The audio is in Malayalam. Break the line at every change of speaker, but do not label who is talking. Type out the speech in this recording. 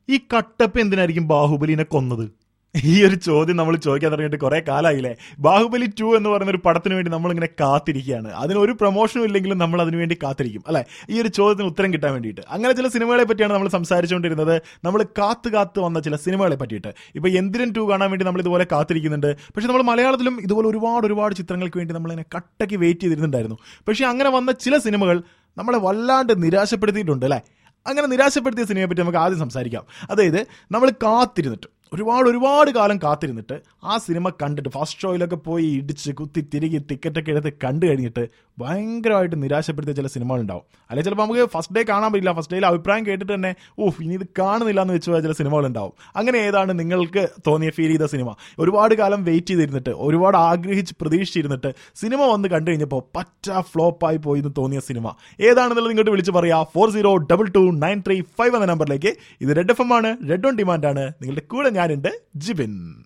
ഈ കട്ടപ്പ എന്തിനായിരിക്കും ബാഹുബലിനെ കൊന്നത് ഈ ഒരു ചോദ്യം നമ്മൾ ചോദിക്കാൻ തുടങ്ങിയിട്ട് കുറെ കാലമായില്ലേ ബാഹുബലി ടു എന്ന് പറയുന്ന ഒരു പടത്തിന് വേണ്ടി നമ്മളിങ്ങനെ കാത്തിരിക്കുകയാണ് അതിന് ഒരു പ്രൊമോഷനും ഇല്ലെങ്കിലും നമ്മൾ അതിനു വേണ്ടി കാത്തിരിക്കും അല്ലെ ഈ ഒരു ചോദ്യത്തിന് ഉത്തരം കിട്ടാൻ വേണ്ടിയിട്ട് അങ്ങനെ ചില സിനിമകളെ പറ്റിയാണ് നമ്മൾ സംസാരിച്ചുകൊണ്ടിരുന്നത് നമ്മൾ കാത്ത് കാത്ത് വന്ന ചില സിനിമകളെ പറ്റിയിട്ട് ഇപ്പൊ എന്തിരൻ ടു കാണാൻ വേണ്ടി നമ്മൾ ഇതുപോലെ കാത്തിരിക്കുന്നുണ്ട് പക്ഷെ നമ്മൾ മലയാളത്തിലും ഇതുപോലെ ഒരുപാട് ഒരുപാട് ചിത്രങ്ങൾക്ക് വേണ്ടി നമ്മളിങ്ങനെ കട്ടയ്ക്ക് വെയിറ്റ് ചെയ്തിരുന്നുണ്ടായിരുന്നു പക്ഷെ അങ്ങനെ വന്ന ചില സിനിമകൾ നമ്മളെ വല്ലാണ്ട് നിരാശപ്പെടുത്തിയിട്ടുണ്ട് അല്ലേ അങ്ങനെ നിരാശപ്പെടുത്തിയ സിനിമയെ പറ്റി നമുക്ക് ആദ്യം സംസാരിക്കാം അതായത് നമ്മൾ കാത്തിരുന്നിട്ട് ഒരുപാട് ഒരുപാട് കാലം കാത്തിരുന്നിട്ട് ആ സിനിമ കണ്ടിട്ട് ഫസ്റ്റ് ഷോയിലൊക്കെ പോയി ഇടിച്ച് കുത്തി തിരികെ ടിക്കറ്റൊക്കെ എടുത്ത് കണ്ടു കഴിഞ്ഞിട്ട് ഭയങ്കരമായിട്ട് നിരാശപ്പെടുത്തിയ ചില സിനിമകളുണ്ടാവും അല്ലെങ്കിൽ ചിലപ്പോൾ നമുക്ക് ഫസ്റ്റ് ഡേ കാണാൻ പറ്റില്ല ഫസ്റ്റ് ഡേയിൽ അഭിപ്രായം കേട്ടിട്ട് തന്നെ ഓഹ് ഇനി ഇത് കാണുന്നില്ല എന്ന് വെച്ച് പോയ ചില സിനിമകളുണ്ടാവും അങ്ങനെ ഏതാണ് നിങ്ങൾക്ക് തോന്നിയ ഫീൽ ചെയ്ത സിനിമ ഒരുപാട് കാലം വെയിറ്റ് ചെയ്തിരുന്നിട്ട് ഒരുപാട് ആഗ്രഹിച്ച് പ്രതീക്ഷിച്ചിരുന്നിട്ട് സിനിമ വന്ന് കണ്ടു കഴിഞ്ഞപ്പോൾ പറ്റ ഫ്ലോപ്പായി പോയി എന്ന് തോന്നിയ സിനിമ ഏതാണെന്നുള്ളത് ഇങ്ങോട്ട് വിളിച്ച് പറയാ four zero double two nine three five എന്ന നമ്പറിലേക്ക് ഇത് റെഡ് എഫ് എം ആണ് റെഡ് ഓൺ ഡിമാൻഡ് ആണ് നിങ്ങളുടെ കൂടെ ഞാനുണ്ട് ജിബിൻ